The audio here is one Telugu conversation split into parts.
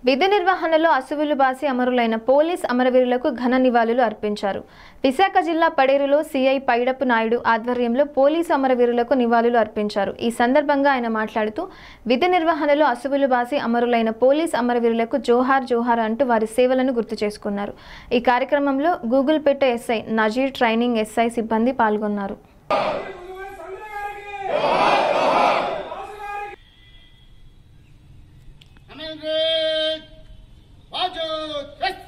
విధి నిర్వహణలో అసువులు బాసి అమరులైన పోలీస్ అమరవీరులకు ఘన నివాళులు అర్పించారు విశాఖ జిల్లా పడేరులో సీఐ పైడపు నాయుడు ఆధ్వర్యంలో పోలీసు అమరవీరులకు నివాళులు అర్పించారు ఈ సందర్భంగా ఆయన మాట్లాడుతూ విధి నిర్వహణలో అసువులు బాసి అమరులైన పోలీస్ అమరవీరులకు జోహార్ జోహార్ అంటూ వారి సేవలను గుర్తు చేసుకున్నారు ఈ కార్యక్రమంలో గూగుల్ పెట్ట ఎస్ఐ నజీర్ ట్రైనింగ్ ఎస్ఐ సిబ్బంది పాల్గొన్నారు Amendment! Roger! Yes!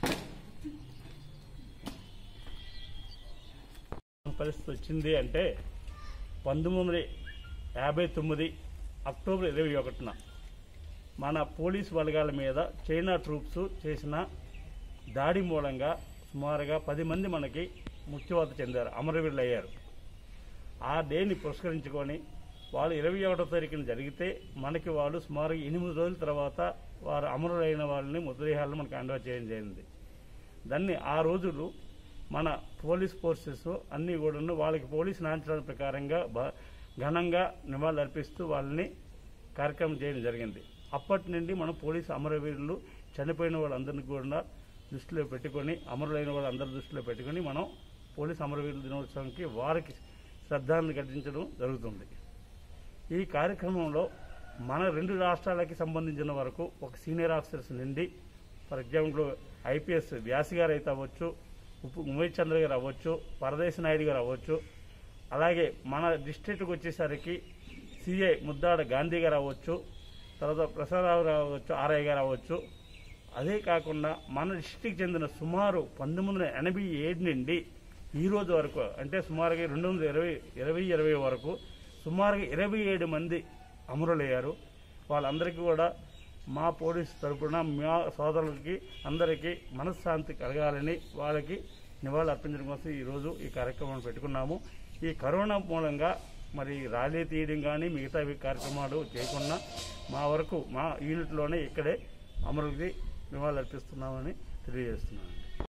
పరిస్థితి వచ్చింది అంటే పంతొమ్మిది వందల యాభై తొమ్మిది అక్టోబర్ ఇరవై ఒకటిన మన పోలీస్ బలగాల మీద చైనా ట్రూప్స్ చేసిన దాడి మూలంగా సుమారుగా పది మంది మనకి మృత్యువాత చెందారు అమరవీరులు అయ్యారు ఆ డేని పురస్కరించుకొని వాళ్ళు ఇరవై ఒకటో తారీఖున జరిగితే మనకి వాళ్ళు సుమారు ఎనిమిది రోజుల తర్వాత వారు అమరులైన వాళ్ళని మృతదేహాలను మనకు అండవా చేయడం జరిగింది దాన్ని ఆ రోజులు మన పోలీస్ ఫోర్సెస్ అన్నీ కూడా వాళ్ళకి పోలీస్ నాంచడాల ప్రకారంగా బ- ఘనంగా నివాళులు అర్పిస్తూ వాళ్ళని కార్యక్రమం చేయడం జరిగింది అప్పటి నుండి మన పోలీసు అమరవీరులు చనిపోయిన వాళ్ళందరినీ కూడా దృష్టిలో పెట్టుకొని అమరులైన వాళ్ళందరి దృష్టిలో పెట్టుకొని మనం పోలీస్ అమరవీరుల దినోత్సవానికి వారికి శ్రద్ధాన్ని ఘటించడం జరుగుతుంది ఈ కార్యక్రమంలో మన రెండు రాష్ట్రాలకి సంబంధించిన వరకు ఒక సీనియర్ ఆఫీసర్స్ నుండి ఫర్ ఎగ్జాంపుల్ ఐపీఎస్ వ్యాసి గారు అయితే అవ్వచ్చు ఉప్పు ఉమేష్ చంద్ర గారు అవ్వచ్చు పరదేశ్ నాయుడు గారు అవ్వచ్చు అలాగే మన డిస్ట్రిక్ట్కి వచ్చేసరికి సిఐ ముద్దాడ గాంధీ గారు అవ్వచ్చు తర్వాత ప్రసాదరావు గారు అవ్వచ్చు ఆర్ఐ గారు అవ్వచ్చు అదే కాకుండా మన డిస్టిక్ చెందిన సుమారు పంతొమ్మిది వందల ఎనభై ఏడు నుండి ఈ రోజు వరకు అంటే సుమారుగా రెండు వందల ఇరవై ఇరవై ఇరవై వరకు సుమారుగా ఇరవై ఏడు మంది అమరులయ్యారు వాళ్ళందరికీ కూడా మా పోలీస్ తరపున మా సోదరులకి అందరికీ మనశ్శాంతి కలగాలని వాళ్ళకి నివాళులు అర్పించడం కోసం ఈరోజు ఈ కార్యక్రమాన్ని పెట్టుకున్నాము ఈ కరోనా మూలంగా మరి ర్యాలీ తీయడం కానీ మిగతా ఈ కార్యక్రమాలు చేయకుండా మా వరకు మా యూనిట్లోనే ఇక్కడే అమరులకి నివాళులు అర్పిస్తున్నామని తెలియజేస్తున్నాను